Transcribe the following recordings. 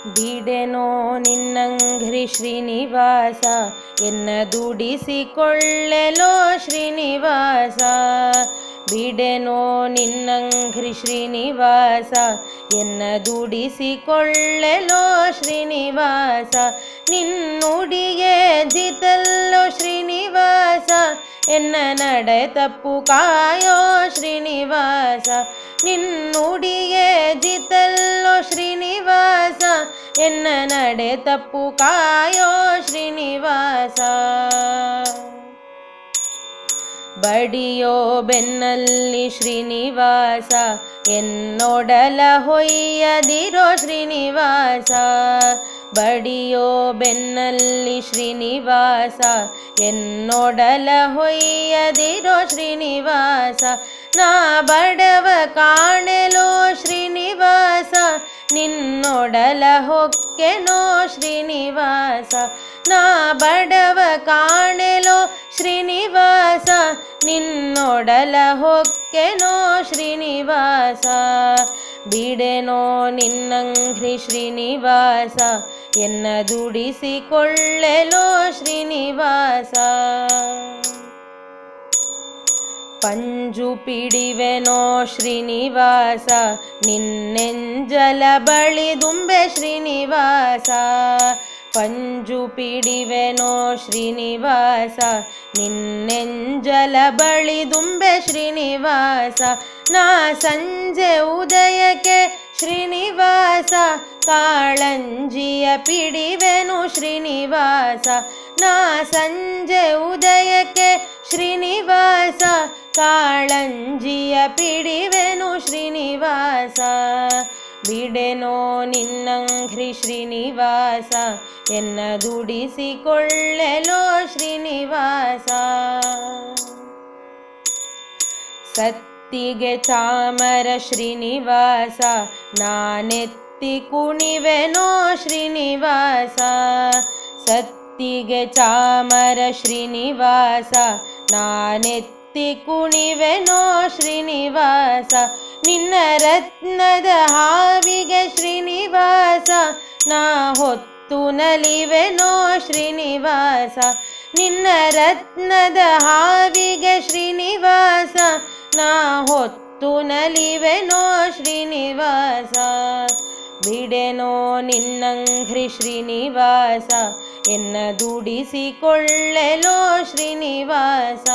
ಬಿಡೆನೋ ನಿನ್ನಂಘ್ರಿ ಶ್ರೀನಿವಾಸ ಎನ್ನ ದುಡಿಸಿಕೊಳ್ಳೆಲೋ ಶ್ರೀನಿವಾಸ ಬಿಡೆನೋ ನಿನ್ನಂಘ್ರಿ ಶ್ರೀನಿವಾಸ ಎನ್ನ ದುಡಿಸಿಕೊಳ್ಳೆಲೋ ಶ್ರೀನಿವಾಸ ನಿನ್ನುಡಿಗೆ ಜಿತಲ್ಲೋ ಶ್ರೀನಿವಾಸ ಎನ್ನ ನಡೆ ತಪ್ಪು ಕಾಯೋ ಶ್ರೀನಿವಾಸ ನಿನ್ನುಡಿಗೆ ಜಿತಲ್ಲೋ ಶ್ರೀನಿವಾಸ ಎನ್ನ ನಡೆ ತಪ್ಪು ಕಾಯೋ ಶ್ರೀನಿವಾಸ ಬಡಿಯೋ ಬೆನ್ನಲ್ಲಿ ಶ್ರೀನಿವಾಸ ಎನ್ನೊಡಲ ಹೊಯ್ಯದಿರೋ ಶ್ರೀನಿವಾಸ ಬಡಿಯೋ ಬೆನ್ನಲ್ಲಿ ಶ್ರೀನಿವಾಸ ಎನ್ನೊಡಲ ಹೊಯ್ಯದಿರೋ ಶ್ರೀನಿವಾಸ ನಾ ಬಡವ ಕಾಣೆಲೋ ಶ್ರೀನಿವಾಸ ನಿನ್ನೊಡಲ ಹೊಕ್ಕೆನೋ ಶ್ರೀನಿವಾಸ ನಾ ಬಡವ ಕಾಣೆಲೋ ಶ್ರೀನಿವಾಸ ನಿನ್ನೊಡಲ ಹೊಕ್ಕೆನೋ ಶ್ರೀನಿವಾಸ ಬಿಡೆನೋ ನಿನ್ನಂಘ್ರಿ ಶ್ರೀನಿವಾಸ ಎನ್ನ ದುಡಿಸಿಕೊಳ್ಳೆಲೋ ಶ್ರೀನಿವಾಸ ಪಂಜು ಪಿಡಿವೆನೋ ಶ್ರೀನಿವಾಸ ನಿನ್ನೆಂಜಲ ಬಳಿ ದುಂಬೆ ಶ್ರೀನಿವಾಸ ಪಂಜು ಪಿಡಿವೆನೋ ಶ್ರೀನಿವಾಸ ನಿನ್ನೆಂಜಲ ಬಳಿ ದುಂಬೆ ಶ್ರೀನಿವಾಸ ನಾ ಸಂಜೆ ಉದಯಕ್ಕೆ ಶ್ರೀನಿವಾಸ ಕಾಳಂಜಿಯ ಪಿಡಿವೆನು ಶ್ರೀನಿವಾಸ ನಾ ಸಂಜೆ ಉದಯಕ್ಕೆ ಶ್ರೀನಿವಾಸ ಕಾಳಂಜಿಯ ಪಿಡಿವೆನು ಶ್ರೀನಿವಾಸ ಬಿಡೆನೋ ನಿನ್ನಂಘ್ರಿ ಶ್ರೀನಿವಾಸ ಎನ್ನ ದುಡಿಸಿಕೊಳ್ಳೆಲೋ ಶ್ರೀನಿವಾಸ ಸತ್ತಿಗೆ ಚಾಮರ ಶ್ರೀನಿವಾಸ ನಾನೆತ್ತಿ ಕುಣಿವೆನೋ ಶ್ರೀನಿವಾಸ ಸತ್ತಿಗೆ ಚಾಮರ ಶ್ರೀನಿವಾಸ ನಾನೆತ್ತಿ ಕುಣಿವೆನೋ ಶ್ರೀನಿವಾಸ ನಿನ್ನ ರತ್ನದ ಹಾವಿಗೆ ಶ್ರೀನಿವಾಸ ನಾ ಹೊತ್ತು ನಲಿವೆನೋ ಶ್ರೀನಿವಾಸ ನಿನ್ನ ರತ್ನದ ಹಾವಿಗೆ ಶ್ರೀನಿವಾಸ ನಾ ಹೊತ್ತು ನಲಿವೆನೋ ಶ್ರೀನಿವಾಸ ಬಿಡೆನೋ ನಿನ್ನಂಘ್ರಿ ಶ್ರೀನಿವಾಸ ಎನ್ನ ದುಡಿಸಿಕೊಳ್ಳೆಲೋ ಶ್ರೀನಿವಾಸ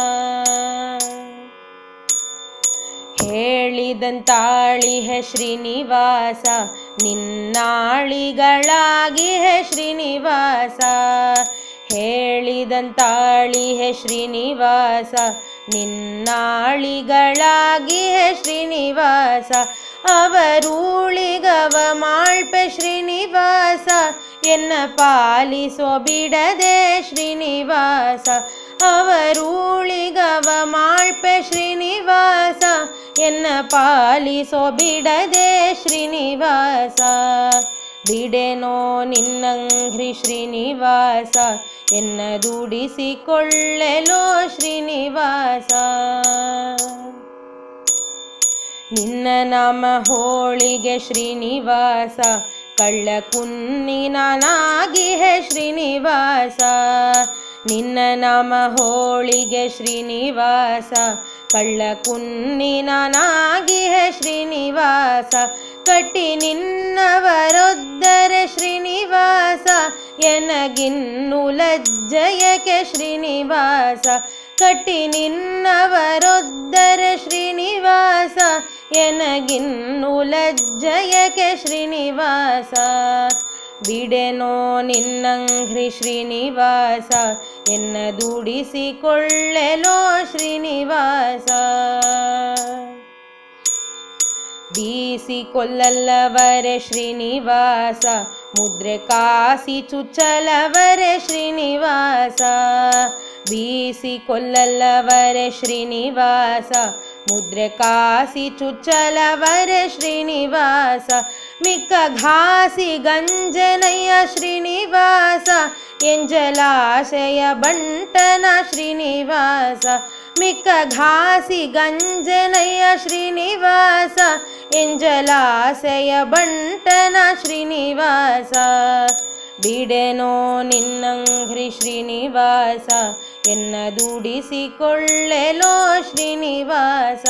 ಹೇಳಿದಂತಾಳಿ ಹೇ ಶ್ರೀನಿವಾಸ ನಿನ್ನಾಳಿಗಳಾಗಿ ಹೇ ಶ್ರೀನಿವಾಸ ಹೇಳಿದಂತಾಳಿ ಹೇ ಶ್ರೀನಿವಾಸ ನಿನ್ನಾಳಿಗಳಾಗಿ ಹೇ ಶ್ರೀನಿವಾಸ ಅವರೂಳಿಗವ ಮಾಳ್ಪೆ ಶ್ರೀನಿವಾಸ ಎನ್ನ ಪಾಲಿಸೋ ಬಿಡದೆ ಶ್ರೀನಿವಾಸ ಅವರೂಳಿಗವ ಮಾಳ್ಪೆ ಶ್ರೀನಿವಾಸ ಎನ್ನ ಪಾಲಿಸೋ ಬಿಡದೆ ಶ್ರೀನಿವಾಸ ಬಿಡೆನೋ ನಿನ್ನಂಘ್ರಿ ಶ್ರೀನಿವಾಸ ಎನ್ನ ದುಡಿಸಿಕೊಳ್ಳೆಲೋ ಶ್ರೀನಿವಾಸ ನಿನ್ನ ನಾಮ ಹೋಳಿಗೆ ಶ್ರೀನಿವಾಸ ಕಳ್ಳ ಕುನ್ನಿನಾಗಿ ಹೇ ಶ್ರೀನಿವಾಸ ನಿನ್ನ ನಾಮ ಹೋಳಿಗೆ ಶ್ರೀನಿವಾಸ ಕಳ್ಳ ಕುನ್ನಿನಾಗಿ ಹೇ ಶ್ರೀನಿವಾಸ ಕಟ್ಟಿ ನಿನ್ನವರೊದ್ದರೆ ಶ್ರೀನಿವಾಸ ಎನಗಿನ್ನು ಲಜ್ಜಯಕ್ಕೆ ಶ್ರೀನಿವಾಸ ಕಟ್ಟಿ ನಿನ್ನವರೊದ್ದರೆ ಶ್ರೀನಿವಾಸ ಎನಗಿನ್ನು ಲಜ್ಜಯಕ್ಕೆ ಶ್ರೀನಿವಾಸ ಬಿಡೆನೋ ನಿನ್ನಂಘ್ರಿ ಶ್ರೀನಿವಾಸ ಎನ್ನ ದುಡಿಸಿಕೊಳ್ಳೆಲೋ ಶ್ರೀನಿವಾಸ ಬೀಸಿ ಕೊಲ್ಲಲ್ಲವರೆ ಶ್ರೀನಿವಾಸ ಮುದ್ರೆ ಕಾಸಿ ಚುಚ್ಚಲವರೆ ಶ್ರೀನಿವಾಸ ಬೀಸಿ ಕೊಲ್ಲಲ್ಲವರೆ ಶ್ರೀನಿವಾಸ ಮುದ್ರೆ ಕಾಸಿ ಚುಚ್ಚಲವರೆ ಶ್ರೀನಿವಾಸ ಮಿಕ್ಕ ಘಾಸಿ ಗಂಜನಯ್ಯ ಶ್ರೀನಿವಾಸ ಎಂಜಲಾಶಯ ಬಂಟನ ಶ್ರೀನಿವಾಸ ಮಿಕ್ಕ ಘಾಸಿ ಗಂಜನಯ್ಯ ಶ್ರೀನಿವಾಸ ಎಂಜಲಾಸೆಯ ಬಂಟನ ಶ್ರೀನಿವಾಸ ಬಿಡೆನೋ ನಿನ್ನಂಘ್ರಿ ಶ್ರೀನಿವಾಸ ಎನ್ನ ದುಡಿಸಿಕೊಳ್ಳೆಲೋ ಶ್ರೀನಿವಾಸ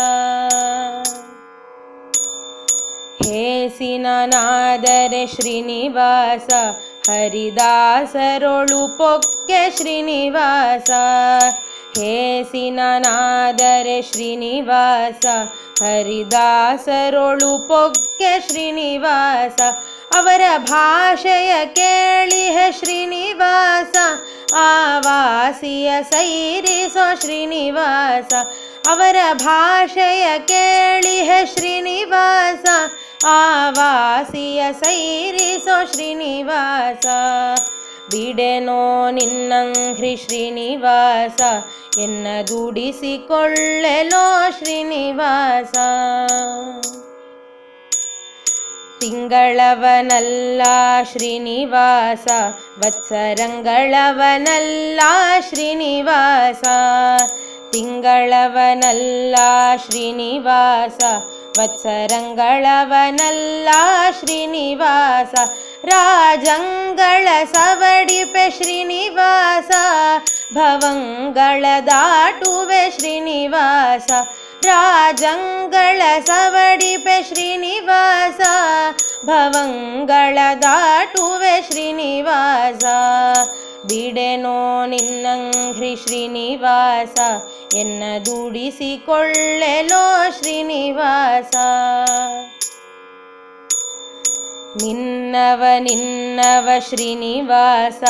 ಹೇಸಿನಾದರೆ ಶ್ರೀನಿವಾಸ ಹರಿದಾಸರೊಳು ಪೊಕ್ಕೆ ಶ್ರೀನಿವಾಸ ಹೇಸಿನಾದರೆ ಶ್ರೀನಿವಾಸ ಹರಿದಾಸರೊಳು ಪೊಕ್ಕೆ ಶ್ರೀನಿವಾಸ ಅವರ ಭಾಷೆಯ ಕೇಳಿಹ ಶ್ರೀನಿವಾಸ ಆವಾಸಿಯ ಸೈರಿಸೋ ಶ್ರೀನಿವಾಸ ಅವರ ಭಾಷೆಯ ಕೇಳಿಹ ಶ್ರೀನಿವಾಸ ಆವಾಸಿಯ ಸೈರಿಸೋ ಶ್ರೀನಿವಾಸ ಬಿಡೆನೋ ನಿನ್ನಂಘ್ರಿ ಶ್ರೀನಿವಾಸ ಎನ್ನ ದುಡಿಸಿಕೊಳ್ಳೆಲೋ ಶ್ರೀನಿವಾಸ ತಿಂಗಳವನಲ್ಲ ಶ್ರೀನಿವಾಸ ವತ್ಸರಂಗಳವನಲ್ಲ ಶ್ರೀನಿವಾಸ ತಿಂಗಳವನಲ್ಲ ಶ್ರೀನಿವಾಸ ವತ್ಸರಂಗಳವನಲ್ಲ ಶ್ರೀನಿವಾಸ ರಾಜಂಗಳ ಸವಡಿಪೆ ಶ್ರೀನಿವಾಸ ಭವಂಗಳ ದಾಟುವೆ ಶ್ರೀನಿವಾಸ ರಾಜಂಗಳ ಸವಡಿಪೆ ಶ್ರೀನಿವಾಸ ಭವಂಗಳ ದಾಟುವೆ ಶ್ರೀನಿವಾಸ ಬಿಡೆನೋ ನಿನ್ನಂಘ್ರಿ ಶ್ರೀನಿವಾಸ ಎನ್ನ ದುಡಿಸಿಕೊಳ್ಳೆಲೋ ಶ್ರೀನಿವಾಸ ನಿನ್ನವ ನಿನ್ನವ ಶ್ರೀನಿವಾಸ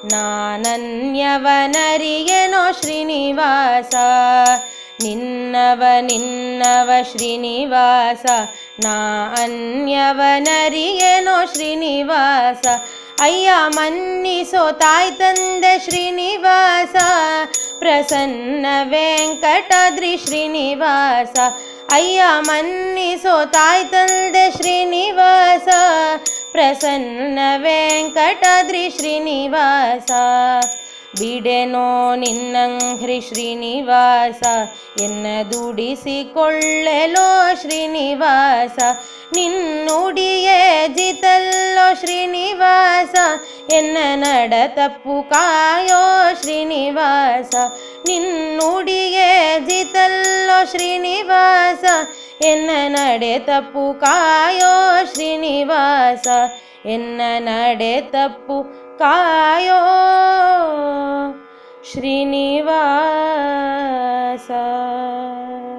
ನಾನನ್ಯವನರಿಗೆನೋ ಶ್ರೀನಿವಾಸ ನಿನ್ನವ ನಿನ್ನವ ಶ್ರೀನಿವಾಸ ನಾ ಅನ್ಯವನರಿಗೆನೋ ಶ್ರೀನಿವಾಸ ಅಯ್ಯ ಮನ್ನಿಸೋ ತಾಯ್ ತಂದೆ ಶ್ರೀನಿವಾಸ ಪ್ರಸನ್ನ ವೆಂಕಟಾದ್ರಿ ಶ್ರೀನಿವಾಸ ಅಯ್ಯ ಮನ್ನಿಸೋ ತಾಯ್ ತಂದೆ ಶ್ರೀನಿವಾಸ ಪ್ರಸನ್ನ ವೆಂಕಟಾದ್ರಿ ಶ್ರೀನಿವಾಸ ಬಿಡೆನೋ ನಿನ್ನಂಘ್ರಿ ಶ್ರೀನಿವಾಸ ಎನ್ನ ದುಡಿಸಿಕೊಳ್ಳೆಲೋ ಶ್ರೀನಿವಾಸ ನಿನ್ನುಡಿಯೇ ಜಿತಲ್ಲೋ ಶ್ರೀನಿವಾಸ ಎನ್ನ ನಡ ತಪ್ಪು ಕಾಯೋ ಶ್ರೀನಿವಾಸ ನಿನ್ನುಡಿಯೇ ಜಿತಲ್ಲೋ ಶ್ರೀನಿವಾಸ ಎನ್ನ ನಡೆ ತಪ್ಪು ಕಾಯೋ ಶ್ರೀನಿವಾಸ ಎನ್ನ ನಡೆ ತಪ್ಪು ಕಾಯೋ ಶ್ರೀನಿವಾಸ